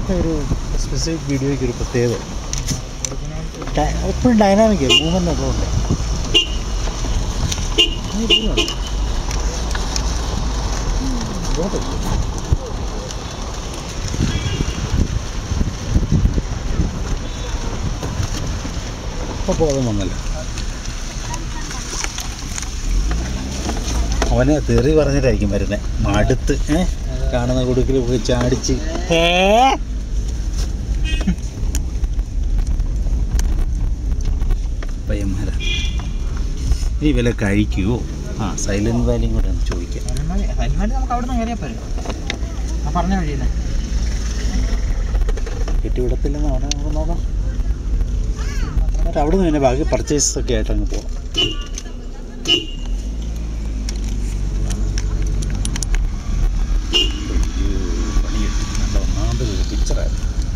ഇങ്ങനത്തെ ഒരു സ്പെസിഫിക് വീഡിയോയ്ക്ക് ഒരു പ്രത്യേകത എപ്പോഴും ഡൈനാമിക് മൂവ്മെൻ്റ് ഒക്കെ ഉണ്ട് ആ, ഇതുമാണ്. ഉം, ഇങ്ങോട്ട്. ഇപ്പൊ ബോധം വന്നല്ലോ അവന് തെറി പറഞ്ഞിട്ടായിരിക്കും വരുന്നത് മടുത്ത് ഏ കാണുന്ന കുടുക്കിൽ പോയി ചാടിച്ച് ഏ പയ്യന്മാരാ നീ വില കഴിക്കുവോ ആ സൈലന്റ് വാലിയും കൂടെ ഒന്ന് ചോദിക്കാം ഹനുമാൻ നമുക്ക് അവിടെ നിന്ന് കയറിയാൽ പോരെ ആ പറഞ്ഞ വഴിയല്ലേ കെട്ടിവിടത്തില്ലെന്ന് പറഞ്ഞാൽ നമുക്ക് നോക്കാം എന്നിട്ട് അവിടെ നിന്ന് പിന്നെ ബാക്കി പർച്ചേസ് ഒക്കെ ആയിട്ട് അങ്ങ് പോകാം